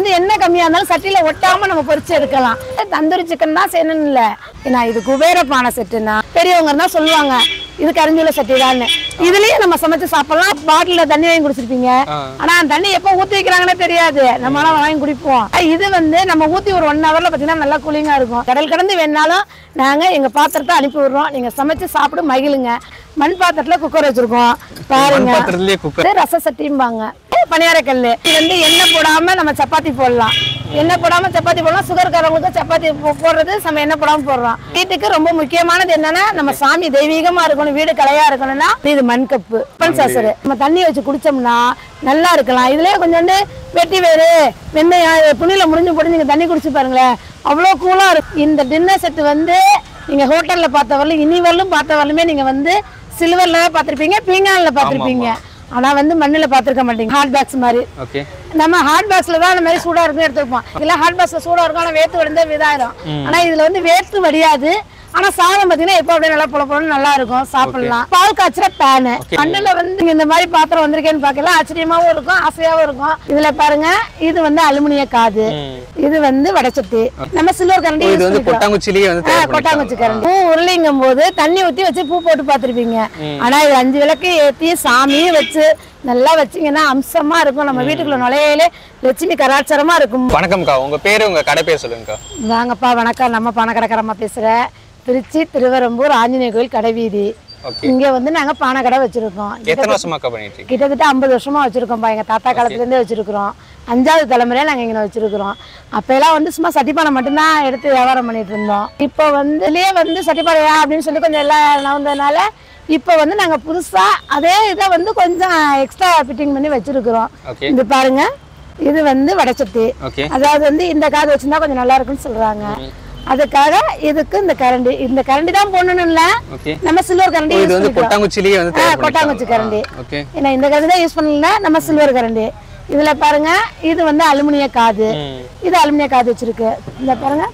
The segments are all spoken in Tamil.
வந்து என்ன கம்மியா இருந்தாலும் சட்டியில ஒட்டாம நம்ம பொரிச்சு எடுக்கலாம் தந்தூரி சிக்கன் தான் செய்யணும்னு இல்ல ஏன்னா இது குபேர பானை செட்டுனா பெரியவங்க இருந்தா சொல்லுவாங்க இது கரிஞ்சுள்ள சட்டி தான் இதுலயே நம்ம சமைச்சு சாப்பிடலாம் பாட்டில தண்ணி வாங்கி குடிச்சிருப்பீங்க ஆனா அந்த தண்ணி எப்ப ஊத்தி வைக்கிறாங்கன்னே தெரியாது நம்மளால வாங்கி குடிப்போம் இது வந்து நம்ம ஊத்தி ஒரு ஒன் ஹவர்ல பாத்தீங்கன்னா நல்லா கூலிங்கா இருக்கும் கடல் கடந்து வேணாலும் நாங்க எங்க பாத்திரத்தை அனுப்பி விடுறோம் நீங்க சமைச்சு சாப்பிட்டு மகிழுங்க மண் பாத்திரத்துல குக்கர் வச்சிருக்கோம் பாருங்க பாத்திரத்திலேயே குக்கர் இது ரச சட்டிம்பாங்க பணியாரக்கல் இது வந்து எண்ணெய் போடாம நம்ம சப்பாத்தி போடலாம் எண்ணெய் போடாம சப்பாத்தி போடலாம் சுகர்காரவங்களுக்கு சப்பாத்தி போ- போடுறது நம்ம எண்ணெய் போடாம போடுறோம் வீட்டுக்கு ரொம்ப முக்கியமானது என்னன்னா நம்ம சாமி தெய்வீகமா இருக்கணும் வீடு கலையா இருக்கணும்னா இது மண் கப்பு பன் சாசரு நம்ம தண்ணி வச்சு குடிச்சோம்னா நல்லா இருக்கலாம் இதுலயே கொஞ்சோண்டு வெட்டி வேறு வெந்தயம் துணியில முடிஞ்சு போட்டு நீங்க தண்ணி குடிச்சு பாருங்களேன் அவ்வளோ கூலா இருக்கும் இந்த டின்னர் செட் வந்து நீங்க ஹோட்டல்ல பார்த்த வரலும் இனி வரலும் பார்த்த வரலுமே நீங்க வந்து சில்வர்ல பார்த்திருப்பீங்க பீங்கான்ல பார்த்திருப்பீங்க ஆனா வந்து மண்ணுல பார்த்திருக்க மாட்டீங்க ஹாட் பேக்ஸ் மாதிரி ஓகே நம்ம ஹாட் பாக்ஸ்ல தான் அந்த மாதிரி சூடா இருக்கும் எடுத்துருப்போம் இல்ல ஹாட் பாக்ஸ்ல சூடா இருக்கும் ஆனா வேர்த்து வடிந்தா விதாயிரும் ஆனா இதுல வந்து வேர்த்து வடியாது ஆனா சாதம் பாத்தீங்கன்னா எப்ப அப்படியே நல்லா புல புலன்னு நல்லா இருக்கும் சாப்பிடலாம் பால் காய்ச்சற பேனு மண்ணுல வந்து நீங்க இந்த மாதிரி பாத்திரம் வந்திருக்கேன்னு பார்க்கல ஆச்சரியமாவும் இருக்கும் ஆசையாவும் இருக்கும் இதுல பாருங்க இது வந்து அலுமினிய காது இது வந்து வடச்சட்டி நம்ம சில்வர் கரண்டி இது வந்து கொட்டாங்குச்சிலேயே வந்து தயார் கொட்டாங்குச்சி கரண்டி பூ உருளைங்கும் போது தண்ணி ஊத்தி வச்சு பூ போட்டு பார்த்திருப்பீங்க ஆனா இது அஞ்சு விளக்கு ஏத்தி சாமியும் வச்சு நல்லா வச்சீங்கன்னா அம்சமா இருக்கும் நம்ம வீட்டுக்குள்ள நுழையிலே லட்சுமி கராச்சாரமா இருக்கும் வணக்கம்க்கா உங்க பேரு உங்க கடை பேர் சொல்லுங்கக்கா வாங்கப்பா வணக்கம் நம்ம பணக்கடைக்காரம்மா பேசுறேன் திருச்சி திருவரம்பூர் ஆஞ்சநேய கோயில் கடைவீதி ஓகே இங்க வந்து நாங்க பானை கடை வச்சிருக்கோம் எத்தனை வருஷமாக்கா பண்ணிட்டு இருக்கீங்க கிட்டத்தட்ட ஐம்பது வருஷமா வச்சிருக்கோம்ப்பா எங்க தாத்தா காலத்துல இருந்தே வச்சிருக்கிறோம் அஞ்சாவது தலைமுறையா நாங்க இங்க வச்சிருக்கிறோம் அப்ப எல்லாம் வந்து சும்மா சட்டிப்பானை மட்டும்தான் எடுத்து வியாபாரம் பண்ணிட்டு இருந்தோம் இப்போ வந்து இதுலயே வந்து சட்டிப்பானையா அப்படின்னு சொல்லி கொஞ்சம் எல்லாம் நவந்ததுனால இப்போ வந்து நாங்க புதுசா அதே இதை வந்து கொஞ்சம் எக்ஸ்ட்ரா ஃபிட்டிங் பண்ணி வச்சிருக்கிறோம் ஓகே இது பாருங்க இது வந்து வடச்சட்டி ஓகே அதாவது வந்து இந்த காது வச்சிருந்தா கொஞ்சம் நல்லா இருக்கும்னு சொல்றாங்க அதுக்காக இதுக்கு இந்த கரண்டி இந்த கரண்டி தான் போடணும் இல்ல ஓகே நம்ம சில்வர் கரண்டி இது வந்து கொட்டாங்குச்சிலேயே வந்து தயார் கொட்டாங்குச்சி கரண்டி ஓகே ஏன்னா இந்த கரண்டி தான் யூஸ் பண்ணல நம்ம சில்வர் கரண்டி இதுல பாருங்க இது வந்து அலுமினிய காது இது அலுமினிய காது வச்சிருக்கு இந்த பாருங்க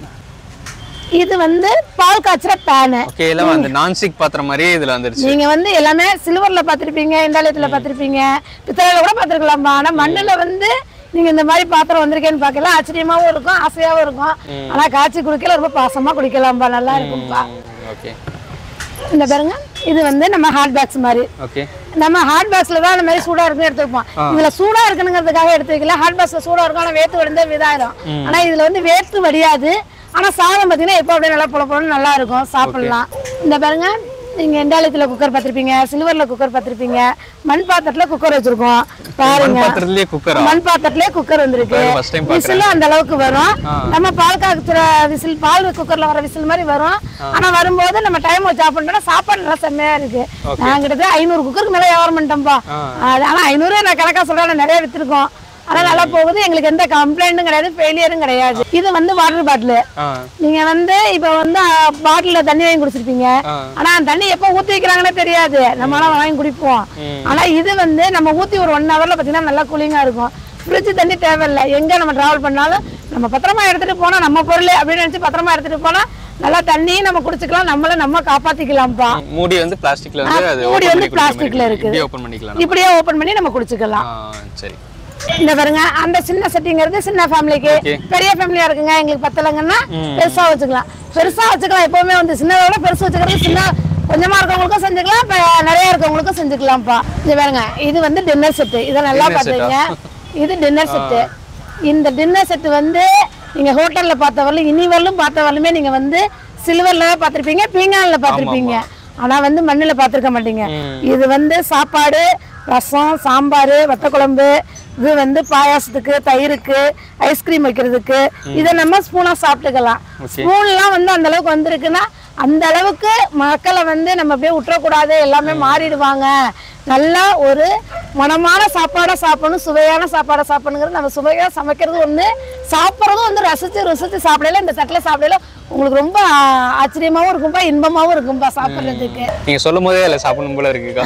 இது வந்து பால் காய்ச்சற பேனு ஓகே எல்லாம் அந்த நான்ஸ்டிக் பாத்திரம் மாதிரியே இதுல வந்துருச்சு நீங்க வந்து எல்லாமே சில்வர்ல பாத்திருப்பீங்க இண்டாலியத்துல பாத்திருப்பீங்க பித்தளையில கூட பாத்திருக்கலாம்பா ஆனா மண்ணுல வந்து நீங்க இந்த மாதிரி பாத்திரம் வந்திருக்கேன்னு பார்க்கலாம் ஆச்சரியமாவும் இருக்கும் ஆசையாவும் இருக்கும் ஆனா காய்ச்சி குடிக்கல ரொம்ப பாசமா குடிக்கலாம்பா நல்லா இருக்கும்பா ஓகே இந்த பாருங்க இது வந்து நம்ம ஹாட் பேக்ஸ் மாதிரி ஓகே நம்ம ஹாட் பாக்ஸ்ல தான் அந்த மாதிரி சூடா இருக்குன்னு எடுத்துருப்போம் இதுல சூடா இருக்கணுங்கிறதுக்காக எடுத்து வைக்கல ஹாட் பாக்ஸ்ல சூடா இருக்கும் ஆனா வேர்த்து வடிந்தா விதாயிரும் ஆனா இதுல வந்து வேர்த்து வடியாது ஆனா சாதம் பாத்தீங்கன்னா எப்போ அப்படியே நல்லா புல புலன்னு நல்லா இருக்கும் சாப்பிடலாம் இந்த பாருங்க நீங்க எண்டாலயத்துல குக்கர் பார்த்திருப்பீங்க சில்வர்ல குக்கர் பார்த்திருப்பீங்க மண் பாத்திரத்துல குக்கர் வச்சிருக்கோம் பாருங்க பாத்திரத்திலேயே குக்கரா மண் பாத்திரத்திலே குக்கர் வந்திருக்கு ஃபர்ஸ்ட் டைம் பாக்குறேன் விசிலும் அந்த அளவுக்கு வரும் நம்ம பால் காய்ச்சுற விசில் பால் குக்கர்ல வர விசில் மாதிரி வரும் ஆனா வரும்போது நம்ம டைம் வச்சு ஆஃப் பண்ணிட்டோம்னா சாப்பாடு நல்லா செம்மையா இருக்கு நான் கிட்டத்தட்ட ஐநூறு குக்கருக்கு மேல வியாபாரம் பண்ணிட்டோம்ப்பா அது ஆனா ஐநூறு நான் கணக்கா சொல்றேன் நான் நிறைய வித்திருக்கோம் ஆனா நல்லா போகுது எங்களுக்கு எந்த கம்ப்ளைண்ட்டும் கிடையாது ஃபெயிலியரும் கிடையாது இது வந்து வாட்டர் பாட்டில் ஆ நீங்க வந்து இப்ப வந்து பாட்டில தண்ணி வாங்கி குடிச்சிருப்பீங்க ஆ. ஆனா அந்த தண்ணி எப்ப ஊத்தி வைக்கிறாங்கன்னே தெரியாது நம்மளால வாங்கி குடிப்போம் ஆனா இது வந்து நம்ம ஊத்தி ஒரு ஒன் ஹவர்ல பாத்தீங்கன்னா நல்லா கூலிங்கா இருக்கும் ஃப்ரிட்ஜ் தண்ணி தேவையில்லை எங்க நம்ம டிராவல் பண்ணாலும் நம்ம பத்திரமா எடுத்துட்டு போனா நம்ம பொருள் அப்படின்னு நினைச்சு பத்திரமா எடுத்துட்டு போனா நல்லா தண்ணியும் நம்ம குடிச்சுக்கலாம் நம்மள நம்ம காப்பாத்திக்கலாம்ப்பா மூடி வந்து பிளாஸ்டிக்ல வந்து அது மூடி open வந்து பண்ணி குடிக்க plasticல முடியும். இருக்குது. இப்படியே ஓபன் பண்ணிக்கலாம் இப்படியே ஓபன் பண்ணி நம்ம குடிச்சுக்கலாம் ஆ சரி இந்த பாருங்க அந்த சின்ன செட்டிங்கிறது சின்ன ஃபேமிலிக்கு Okay. பெரிய ஃபேமிலியா இருக்குங்க எங்களுக்கு பத்தலைங்கன்னா பெருசா வச்சுக்கலாம் பெருசா வச்சுக்கலாம் எப்பவுமே வந்து சின்னதை விட பெருசு வச்சுக்கிறது சின்ன கொஞ்சமா இருக்கவங்களுக்கும் செஞ்சுக்கலாம் இப்ப நிறைய இருக்கவங்களுக்கும் செஞ்சுக்கலாம்ப்பா இது பாருங்க இது வந்து டின்னர் செட்டு இதை நல்லா Dinner set-ஆ? பாத்துங்க இது டின்னர் செட்டு இந்த டின்னர் செட் வந்து நீங்க ஹோட்டல்ல பார்த்த வரலும் இனி வரலும் பார்த்த வரலுமே நீங்க வந்து சில்வர்ல பார்த்திருப்பீங்க பீங்கான்ல பார்த்திருப்பீங்க ஆனா வந்து மண்ணுல பார்த்திருக்க மாட்டீங்க இது வந்து சாப்பாடு ரசம் சாம்பார் வத்தக்குழம்பு இது வந்து பாயாசத்துக்கு தயிருக்கு ஐஸ்கிரீம் வைக்கிறதுக்கு இதை நம்ம ஸ்பூனா சாப்பிட்டுக்கலாம் ஸ்பூன்லாம் வந்து அந்த அளவுக்கு வந்திருக்குன்னா அந்த அளவுக்கு மக்களை வந்து நம்ம அப்படியே விட்டுறக்கூடாது எல்லாமே மாறிடுவாங்க நல்லா ஒரு மனமான சாப்பாடை சாப்பிடணும் சுவையான சாப்பாடை சாப்பிடணுங்கிறது நம்ம சுவையா சமைக்கிறது ஒண்ணு சாப்பிட்றதும் வந்து ரசிச்சு ருசிச்சு சாப்பிடல இந்த தட்டில் சாப்பிடல உங்களுக்கு ரொம்ப ஆ, ஆச்சரியமாவும் இருக்கும்பா இன்பமாவும் இருக்கும்பா சாப்பிட்றதுக்கு நீங்க சொல்லும் போதே அதுல சாப்பிடணும் போல இருக்குக்கா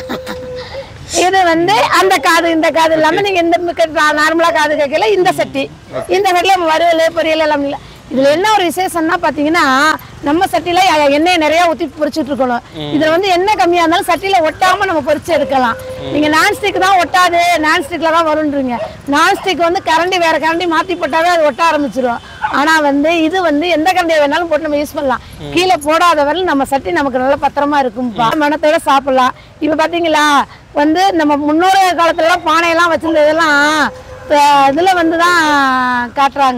இது வந்து அந்த காது இந்த காது இல்லாம நீங்க இந்த நார்மலா காது கேட்கல இந்த சட்டி இந்த சட்டில நம்ம வறுவல் பொரியல் எல்லாம் இல்ல இதுல என்ன ஒரு விசேஷம்னா பாத்தீங்கன்னா நம்ம சட்டியில எ- எண்ணெயை நிறைய ஊத்தி பொரிச்சிட்டு இருக்கணும் இதுல வந்து எண்ணெய் கம்மியா இருந்தாலும் சட்டியில ஒட்டாம நம்ம பொரிச்சு எடுக்கலாம் நீங்க நான்ஸ்டிக் தான் ஒட்டாது நான்ஸ்டிக்ல தான் வரும்ன்றீங்க நான்ஸ்டிக் வந்து கரண்டி வேற கரண்டி மாத்தி போட்டாவே அது ஒட்ட ஆரம்பிச்சிடும் ஆனா வந்து இது வந்து எந்த கரண்டியை வேணாலும் போட்டு நம்ம யூஸ் பண்ணலாம் கீழே போடாத வரையிலும் நம்ம சட்டி நமக்கு நல்ல பத்திரமா இருக்கும்பா மனத்தோட சாப்பிடலாம் இப்ப பாத்தீங்களா வந்து நம்ம முன்னோர் காலத்துல எல்லாம் பானையெல்லாம் வச்சிருந்ததெல்லாம் இப்ப இதுல வந்து தான் காட்டுறாங்க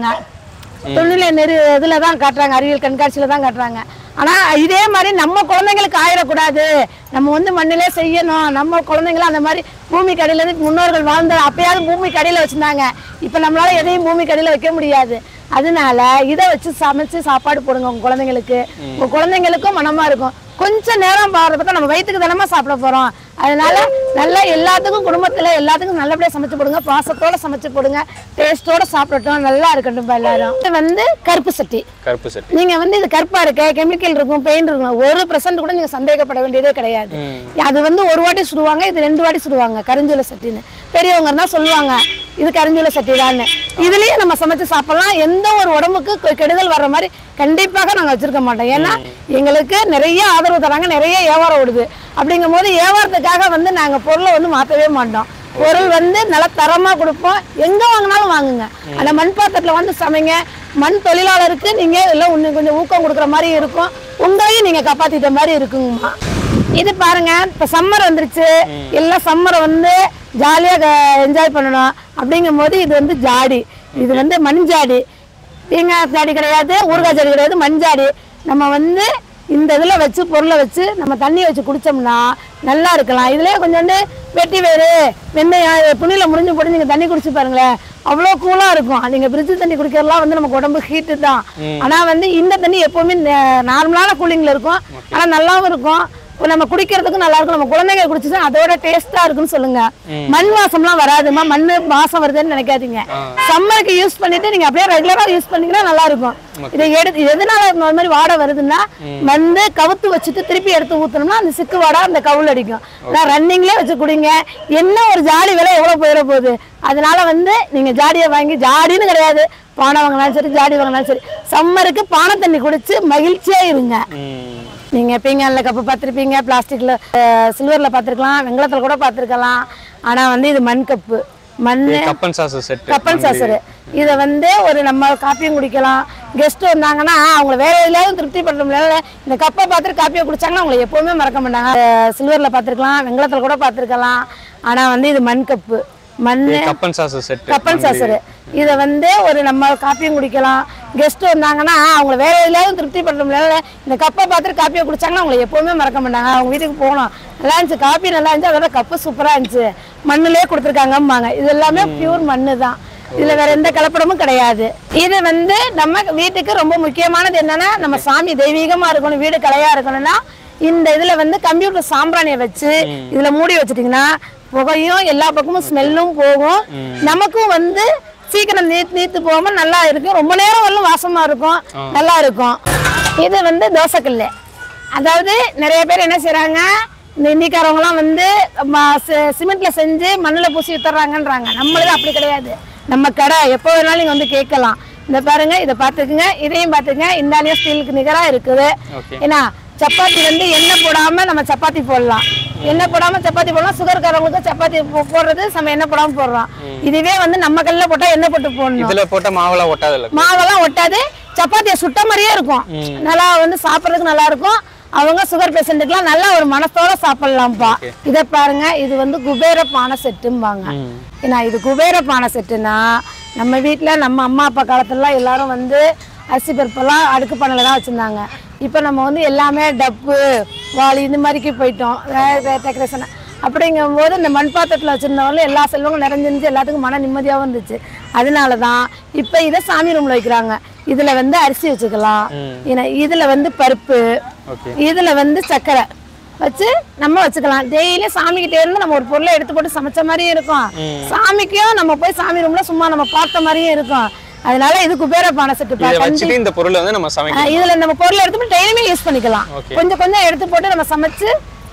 தொழில நெரு இதுல தான் காட்டுறாங்க அறிவியல் கண்காட்சியில தான் காட்டுறாங்க ஆனா இதே மாதிரி நம்ம குழந்தைங்களுக்கு ஆயிடக்கூடாது நம்ம வந்து மண்ணிலே செய்யணும் நம்ம குழந்தைங்களும் அந்த மாதிரி பூமி கடையில இருந்து முன்னோர்கள் வாழ்ந்த அப்பயாவது பூமி கடையில வச்சிருந்தாங்க இப்ப நம்மளால எதையும் பூமி கடையில வைக்க முடியாது அதனால இதை வச்சு சமைச்சு சாப்பாடு போடுங்க உங்க குழந்தைங்களுக்கு உங்க குழந்தைங்களுக்கும் மனமா இருக்கும் கொஞ்ச நேரம் பாடுறத பார்த்தா நம்ம வயிற்றுக்கு தானமா சாப்பிட போறோம் அதனால நல்லா எல்லாத்துக்கும் குடும்பத்துல எல்லாத்துக்கும் நல்லபடியா சமைச்சு போடுங்க பாசத்தோட சமைச்சு போடுங்க டேஸ்டோட சாப்பிடட்டும் நல்லா இருக்கட்டும் எல்லாரும் இது வந்து கருப்பு சட்டி கருப்பு செட் நீங்க வந்து இது கருப்பா இருக்க கெமிக்கல் இருக்கும் பெயிண்ட் இருக்கும் ஒரு பெர்சன்ட் கூட நீங்க சந்தேகப்பட வேண்டியதே கிடையாது அது வந்து ஒரு வாட்டி சுடுவாங்க இது ரெண்டு வாட்டி சுடுவாங்க கரிஞ்சூல சட்டின்னு பெரியவங்க இருந்தா சொல்லுவாங்க இது கரிஞ்சூல சட்டி தான் இதுலயே நம்ம சமைச்சு சாப்பிடலாம் எந்த ஒரு உடம்புக்கு கெ- கெடுதல் வர்ற மாதிரி கண்டிப்பாக நாங்க வச்சிருக்க மாட்டோம் ஏன்னா எங்களுக்கு நிறைய ஆதரவு தராங்க நிறைய வியாபாரம் ஓடுது அப்படிங்கும் போது வியாபாரத்துக்காக வந்து நாங்க பொருளை வந்து மாத்தவே மாட்டோம் பொருள் வந்து நல்ல தரமா கொடுப்போம் எங்க வாங்கினாலும் வாங்குங்க அந்த மண் பாத்திரத்துல வந்து சமைங்க மண் தொழிலாளருக்கு நீங்க எல்லாம் இன்னும் கொஞ்சம் ஊக்கம் கொடுக்குற மாதிரி இருக்கும் உங்களையும் நீங்க காப்பாத்திட்ட மாதிரி இருக்குங்கம்மா இது பாருங்க இப்ப சம்மர் வந்துருச்சு எல்லாம் சம்மரை வந்து ஜாலியா என்ஜாய் பண்ணணும் அப்படிங்கும் போது இது வந்து ஜாடி இது வந்து மண் ஜாடி தேங்காய் ஜாடி கிடையாது ஊறுகாய் ஜாடி கிடையாது மண் ஜாடி நம்ம வந்து இந்த இதில் வச்சு பொருளை வச்சு நம்ம தண்ணி வச்சு குடிச்சோம்னா நல்லா இருக்கலாம் இதுலயே கொஞ்சோண்டு வெட்டி வேறு வெந்தயம் துணியில் முடிஞ்சு போட்டு நீங்கள் தண்ணி குடிச்சு பாருங்களேன் அவ்வளோ கூலாக இருக்கும் நீங்கள் ஃப்ரிட்ஜ் தண்ணி குடிக்கிறதுலாம் வந்து நமக்கு உடம்பு ஹீட்டு தான் ஆனால் வந்து இந்த தண்ணி எப்போவுமே நார்மலான கூலிங்கில் இருக்கும் ஆனால் நல்லாவும் இருக்கும் இப்போ நம்ம குடிக்கிறதுக்கு நல்லா இருக்கும் நம்ம குழந்தைங்க குடிச்சுதான் அதோட டேஸ்டா இருக்குன்னு சொல்லுங்க மண் வாசம்லாம் வராதுமா மண்ணு வாசம் வருதுன்னு நினைக்காதீங்க சம்மருக்கு யூஸ் பண்ணிட்டு நீங்க அப்படியே ரெகுலரா யூஸ் பண்ணீங்கன்னா நல்லா இருக்கும் இதை எடுத்து இது எதனால இந்த மாதிரி வாடை வருதுன்னா வந்து கவுத்து வச்சுட்டு திருப்பி எடுத்து ஊத்தணும்னா அந்த சிக்கு வாடை அந்த கவுள் அடிக்கும் நான் ரன்னிங்லேயே வச்சு குடிங்க என்ன ஒரு ஜாடி விலை எவ்வளவு போயிட போகுது அதனால வந்து நீங்க ஜாடியை வாங்கி ஜாடின்னு கிடையாது பானை வாங்கினாலும் சரி ஜாடி வாங்கினாலும் சரி சம்மருக்கு பானை தண்ணி குடிச்சு மகிழ்ச்சியா இருங்க நீங்க பீங்கான்ல கப்பு பார்த்துருப்பீங்க பிளாஸ்டிக்ல சில்வர்ல பார்த்துருக்கலாம் வெங்கலத்துல கூட பார்த்துருக்கலாம் ஆனா வந்து இது மண் கப்பு மண் cup and saucer set cup and saucer இதை வந்து ஒரு நம்ம காப்பியும் குடிக்கலாம் கெஸ்ட் வந்தாங்கன்னா அவங்கள வேற எதுலையாவது திருப்தி படுற முடியல இந்த கப்பை பார்த்துட்டு காப்பியை குடிச்சாங்கன்னா அவங்களை எப்பவுமே மறக்க மாட்டாங்க சில்வர்ல பார்த்துருக்கலாம் வெங்கலத்துல கூட பார்த்துருக்கலாம் ஆனா வந்து இது மண் கப்பு மண் cup and saucer set cup and saucer இதை வந்து ஒரு நம்ம காப்பியும் குடிக்கலாம் கெஸ்ட் வந்தாங்கன்னா அவங்கள வேற எதுலையாவது திருப்தி படுற முடியல இந்த கப்பை பார்த்துட்டு காப்பியை குடிச்சாங்கன்னா அவங்களை எப்பவுமே மறக்க மாட்டாங்க அவங்க வீட்டுக்கு போகணும் நல்லா இருந்துச்சு காப்பி நல்லா இருந்துச்சு அதோட கப்பு சூப்பரா இருந்துச்சு மண்ணுலயே கொடுத்துருக்காங்கம்பாங்க இது எல்லாமே பியூர் மண்ணு தான் இதுல வேற எந்த கலப்படமும் கிடையாது இது வந்து நம்ம வீட்டுக்கு ரொம்ப முக்கியமானது என்னன்னா நம்ம சாமி தெய்வீகமா இருக்கணும் வீடு கலையா இருக்கணும்னா இந்த இதுல வந்து கம்ப்யூட்டர் சாம்பிராணியை வச்சு இதுல மூடி வச்சிட்டீங்கன்னா புகையும் எல்லா பக்கமும் ஸ்மெல்லும் போகும் நமக்கும் வந்து சீக்கிரம் நீத்து நீத்து போகாம நல்லா இருக்கும் ரொம்ப நேரம் வரலும் வாசமா இருக்கும் நல்லா இருக்கும் இது வந்து தோசைக்கல்லு அதாவது நிறைய பேர் என்ன செய்றாங்க இந்த இந்திக்காரவங்கலாம் வந்து ம- சி- சிமெண்ட்ல செஞ்சு மண்ணுல பூசி வித்துறாங்கன்றாங்க நம்மளது அப்படி கிடையாது நம்ம கடை எப்போ வேணாலும் நீங்க வந்து கேட்கலாம் இந்த பாருங்க இதை பார்த்துக்குங்க இதையும் பார்த்துக்குங்க இந்தாலியா ஸ்டீலுக்கு நிகரா இருக்குது Okay. ஏன்னா சப்பாத்தி வந்து எண்ணெய் போடாம நம்ம சப்பாத்தி போடலாம் எண்ணெய் போடாம சப்பாத்தி போடலாம் சுகர்காரவங்களுக்கு சப்பாத்தி போ- போடுறது நம்ம எண்ணெய் போடாம போடுறோம் இதுவே வந்து நம்ம கல்ல போட்டா எண்ணெய் போட்டு போடணும் இதுல போட்ட மாவெல்லாம் ஒட்டாதுல்ல மாவெல்லாம் ஒட்டாது சப்பாத்தியை சுட்ட மாதிரியே இருக்கும் நல்லா வந்து சாப்பிட்றதுக்கு நல்லா இருக்கும் அவங்க சுகர் பேஷண்ட்டுக்குலாம் நல்லா ஒரு மனசோட சாப்பிடலாம்ப்பா இதை பாருங்க இது வந்து குபேர பானை செட்டும்பாங்க ஏன்னா இது குபேர பானை செட்டுனா நம்ம வீட்டில் நம்ம அம்மா அப்பா காலத்துலலாம் எல்லாரும் வந்து அரிசி பருப்பெல்லாம் அடுக்கு பானையில் தான் வச்சுருந்தாங்க இப்போ நம்ம வந்து எல்லாமே டப்பு வாளி இந்த மாதிரிக்கு போயிட்டோம் டெக்கரேஷன் அப்படிங்கும்போது இந்த மண் பாத்திரத்தில் வச்சுருந்தவங்களும் எல்லா செல்வங்களும் நிறைஞ்சிருந்துச்சு எல்லாத்துக்கும் மன நிம்மதியாகவும் இருந்துச்சு அதனால தான் இப்போ இதை சாமி ரூமில் வைக்கிறாங்க இதில் வந்து அரிசி வச்சுக்கலாம் ஏன்னா இதில் வந்து பருப்பு ஓகே இதில் வந்து சர்க்கரை வச்சு நம்ம வச்சுக்கலாம் டெய்லியும் சாமி கிட்ட இருந்து நம்ம ஒரு பொருளை எடுத்து போட்டு சமைச்ச மாதிரியும் இருக்கும் சாமிக்கும் நம்ம போய் சாமி ரூம்ல சும்மா நம்ம பார்த்த மாதிரியும் இருக்கும் அதனால இது குபேர பானை செட்டு இதை வச்சுட்டு இந்த பொருளை வந்து நம்ம சமைக்கலாம் இதுல நம்ம பொருளை எடுத்து டெய்லியுமே யூஸ் பண்ணிக்கலாம் Okay. கொஞ்சம் கொஞ்சம் எடுத்து போட்டு நம்ம சமைச்சு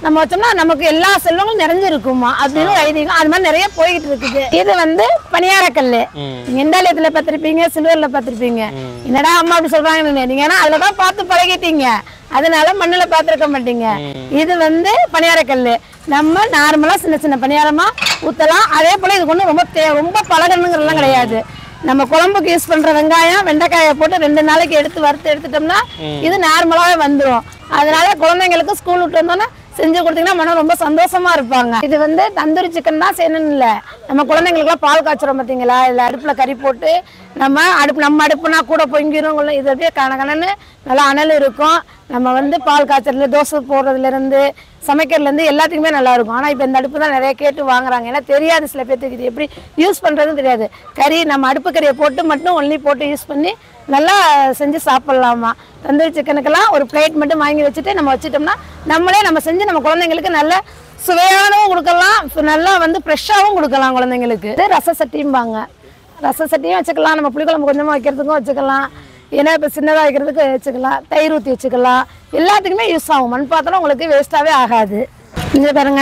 நம்ம வச்சோம்னா நமக்கு எல்லா செல்வங்களும் நிறைஞ்சிருக்குமா அப்படின்னு ஒரு ஐதீகம் அது மாதிரி நிறைய போய்கிட்டு இருக்குது இது வந்து பணியாரக்கல் ம் நீங்க எண்டாலயத்துல பார்த்திருப்பீங்க சில்வர்ல பார்த்திருப்பீங்க என்னடா அம்மா அப்படி சொல்றாங்கன்னு நீங்க ஏன்னா அதுல தான் பார்த்து பழகிட்டீங்க அதனால மண்ணுல பார்த்திருக்க மாட்டீங்க இது வந்து பணியாரக்கல் நம்ம நார்மலா சின்ன சின்ன பணியாரமா ஊத்தலாம் அதே போல இதுக்கு ஒன்றும் ரொம்ப தே ரொம்ப பழகணுங்கிறதுலாம் கிடையாது நம்ம குழம்புக்கு யூஸ் பண்ற வெங்காயம் வெண்டைக்காயை போட்டு ரெண்டு நாளைக்கு எடுத்து வறுத்து எடுத்துட்டோம்னா இது நார்மலாவே வந்துடும் அதனால குழந்தைங்களுக்கு ஸ்கூல் விட்டு வந்தோன்னா செஞ்சு கொடுத்தீங்கன்னா மனம் ரொம்ப சந்தோஷமா இருப்பாங்க இது வந்து தந்தூரி சிக்கன் தான் செய்யணும்னு இல்லை நம்ம குழந்தைங்களுக்குலாம் பால் காய்ச்சுறோம் பார்த்தீங்களா இதில் அடுப்பில் கறி போட்டு நம்ம அடுப்பு நம்ம அடுப்புனா கூட பொங்கிரும் உள்ள இது அப்படியே கணக்கணன்னு நல்லா அனல் இருக்கும் நம்ம வந்து பால் காய்ச்சறதுல தோசை போடுறதுலேருந்து சமைக்கிறதுலேருந்து எல்லாத்துக்குமே நல்லா இருக்கும் ஆனால் இப்போ இந்த அடுப்பு தான் நிறைய கேட்டு வாங்குறாங்க ஏன்னா தெரியாது சில பேர்த்துக்கு இது எப்படி யூஸ் பண்ணுறதுன்னு தெரியாது கறி நம்ம அடுப்பு கறியை போட்டு மட்டும் ஒன்லி போட்டு யூஸ் பண்ணி நல்லா செஞ்சு சாப்பிட்லாமா தந்தூரி சிக்கனுக்கெல்லாம் ஒரு பிளேட் மட்டும் வாங்கி வச்சுட்டு நம்ம வச்சுட்டோம்னா நம்மளே நம்ம செஞ்சு நம்ம குழந்தைங்களுக்கு நல்ல சுவையானவும் கொடுக்கலாம் இப்ப நல்லா வந்து ஃப்ரெஷ்ஷாகவும் கொடுக்கலாம் குழந்தைங்களுக்கு இது ரச சட்டியும்பாங்க ரச சட்டியும் வச்சுக்கலாம் நம்ம புளிக்குழம்பு கொஞ்சமாக வைக்கிறதுக்கும் வச்சுக்கலாம் ஏன்னா இப்போ சின்னதாக வைக்கிறதுக்கு வச்சுக்கலாம் தயிர் ஊற்றி வச்சுக்கலாம் எல்லாத்துக்குமே யூஸ் ஆகும் மண் பாத்திரம் உங்களுக்கு வேஸ்ட்டாகவே ஆகாது இங்கே பாருங்க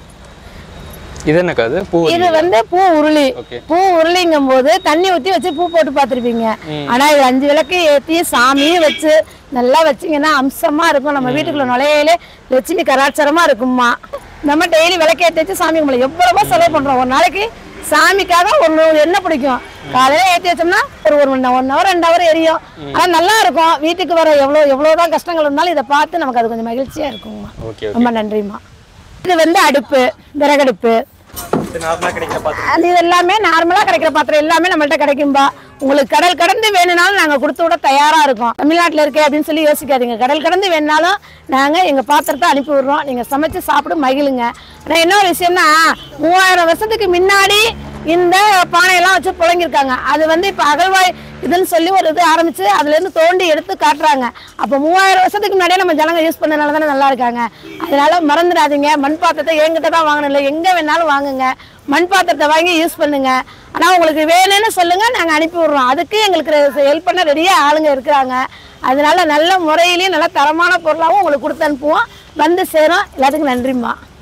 இது என்னக்கா அது பூ இது வந்து பூ உருளி Okay. பூ உருளிங்கும் போது தண்ணி ஊத்தி வச்சு பூ போட்டு பார்த்திருப்பீங்க ஆனா இது அஞ்சு விளக்கு ஏத்தி சாமியும் வச்சு நல்லா வச்சீங்கன்னா அம்சமா இருக்கும் நம்ம வீட்டுக்குள்ள நுழையிலே லட்சுமி கலாச்சாரமா இருக்குமா நம்ம டெய்லி விளக்கேற்றி வச்சு சாமி கும்பிடலாம் எவ்வளவோ செலவு பண்றோம் ஒரு நாளைக்கு சாமிக்காக ஒன்று என்ன பிடிக்கும் காலையில ஏற்றி வச்சோம்னா ஒரு ஒரு ஒன் ஒன் ஹவர் ரெண்டு ஹவர் எரியும் ஆனா நல்லா இருக்கும் வீட்டுக்கு வர எவ்வளோ எவ்வளோதான் கஷ்டங்கள் இருந்தாலும் இதை பார்த்து நமக்கு அது கொஞ்சம் மகிழ்ச்சியா இருக்குங்கம்மா ஓகே ரொம்ப நன்றிம்மா இது வந்து அடுப்பு விறகடுப்பு நார்மலாக கிடைக்கிற பாத்திரம் அது இது எல்லாமே நார்மலா கிடைக்கிற பாத்திரம் எல்லாமே நம்மள்ட்ட கிடைக்கும்பா உங்களுக்கு கடல் கடந்து வேணும்னாலும் நாங்க கொடுத்து விட தயாரா இருக்கோம் தமிழ்நாட்டுல இருக்கே அப்படின்னு சொல்லி யோசிக்காதீங்க கடல் கடந்து வேணும்னாலும் நாங்க எங்க பாத்திரத்தை அனுப்பி விடுறோம் நீங்க சமைச்சு சாப்பிட்டு மகிழுங்க ஆனா என்ன ஒரு விஷயம்னா மூவாயிரம் வருஷத்துக்கு முன்னாடி இந்த பானையெல்லாம் வச்சு புழங்கிருக்காங்க அது வந்து இப்ப அகழ்வாய் இதுன்னு சொல்லி ஒரு இது ஆரம்பிச்சு அதுல இருந்து தோண்டி எடுத்து காட்டுறாங்க அப்ப மூவாயிரம் வருஷத்துக்கு முன்னாடியே நம்ம ஜனங்க யூஸ் பண்ணனால தானே நல்லா இருக்காங்க அதனால மறந்துடாதீங்க மண் பாத்திரத்தை என்கிட்ட தான் வாங்கணும் இல்லை எங்க வேணாலும் வாங்குங்க மண் பாத்திரத்தை வாங்கி யூஸ் பண்ணுங்க ஆனா உங்களுக்கு வேணும்னு சொல்லுங்க நாங்க அனுப்பி விடுறோம் அதுக்கு எங்களுக்கு ஹெல்ப் பண்ண ரெடியா ஆளுங்க இருக்கிறாங்க அதனால நல்ல முறையிலையும் நல்ல தரமான பொருளாகவும் உங்களுக்கு கொடுத்து அனுப்புவோம் வந்து சேரும் எல்லாத்துக்கும் நன்றிம்மா